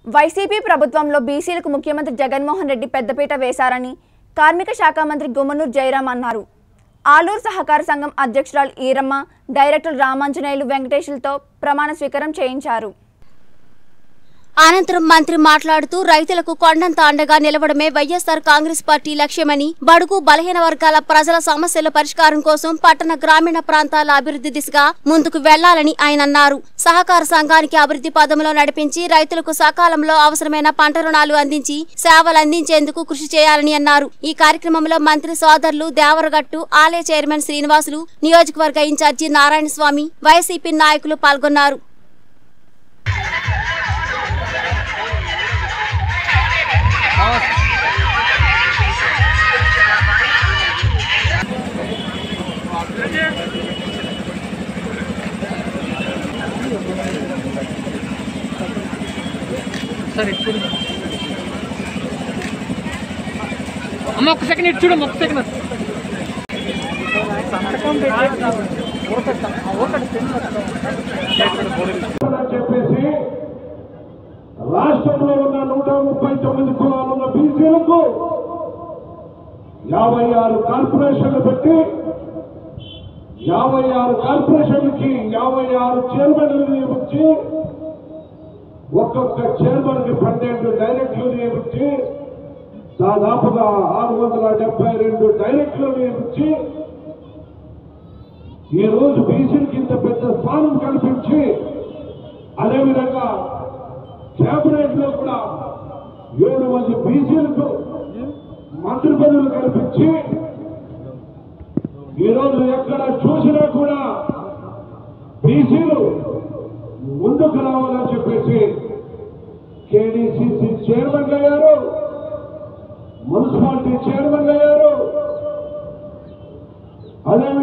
YCP ప్రభుత్వంలో బీసీలకు ముఖ్యమంత్రి జగన్మోహన్ రెడ్డి పెద్దపీట వేశారని కార్మిక శాఖ మంత్రి గుమ్మనూరు జయరాం అన్నారు ఆలూరు సహకార సంఘం అధ్యక్షురాలు ఈరమ్మ డైరెక్టర్ రామాంజనేయులు వెంకటేశులతో ప్రమాణ స్వీకారం చేయించారు అనంతరం మంత్రి మాట్లాడుతూ రైతులకు కొండంత అండగా నిలవడమే వైఎస్సార్ కాంగ్రెస్ పార్టీ లక్ష్యమని బడుగు బలహీన వర్గాల ప్రజల సమస్యల పరిష్కారం కోసం పట్టణ గ్రామీణ ప్రాంతాల అభివృద్ధి దిశగా ముందుకు వెళ్లాలని ఆయన అన్నారు సహకార సంఘానికి అభివృద్ధి పదంలో నడిపించి రైతులకు సకాలంలో అవసరమైన పంట రుణాలు అందించి సేవలు అందించేందుకు కృషి చేయాలని అన్నారు ఈ కార్యక్రమంలో మంత్రి సోదరులు దేవరగట్టు ఆలయ చైర్మన్ శ్రీనివాసులు నియోజకవర్గ ఇన్ఛార్జి నారాయణ స్వామి వైసీపీ నాయకులు పాల్గొన్నారు సరే చూడు అమ్మ ఒక్క సెకండ్ ఇటు చూడమ్మ ఒక్క సెకండ్ అని చెప్పేసి రాష్ట్రంలో ఉన్న నూట ముప్పై తొమ్మిది కులాలున్న బీసీలకు యాభై ఆరు కార్పొరేషన్లు పెట్టి యాభై ఆరు కార్పొరేషన్లకి యాభై ఆరు చైర్మన్లు నియమించి ఒక్కొక్క చైర్మన్ కి పన్నెండు డైరెక్టర్లు నియమించి దాదాపుగా ఆరు వందల డెబ్బై రెండు డైరెక్టర్లు నియమించి ఈ రోజు బీసీలకి ఇంత పెద్ద స్థానం కల్పించి అదేవిధంగా కేబినెట్ లో కూడా ఏడు మంది బీసీలకు మంత్రి పదవులు కల్పించి ఈరోజు ఎక్కడ చూసినా కూడా బీసీలు ముందుకు రావాలని చెప్పేసి కేడీసీసీ చైర్మన్ అయ్యారు మున్సిపాలిటీ చైర్మన్ అయ్యారు అదేవిధంగా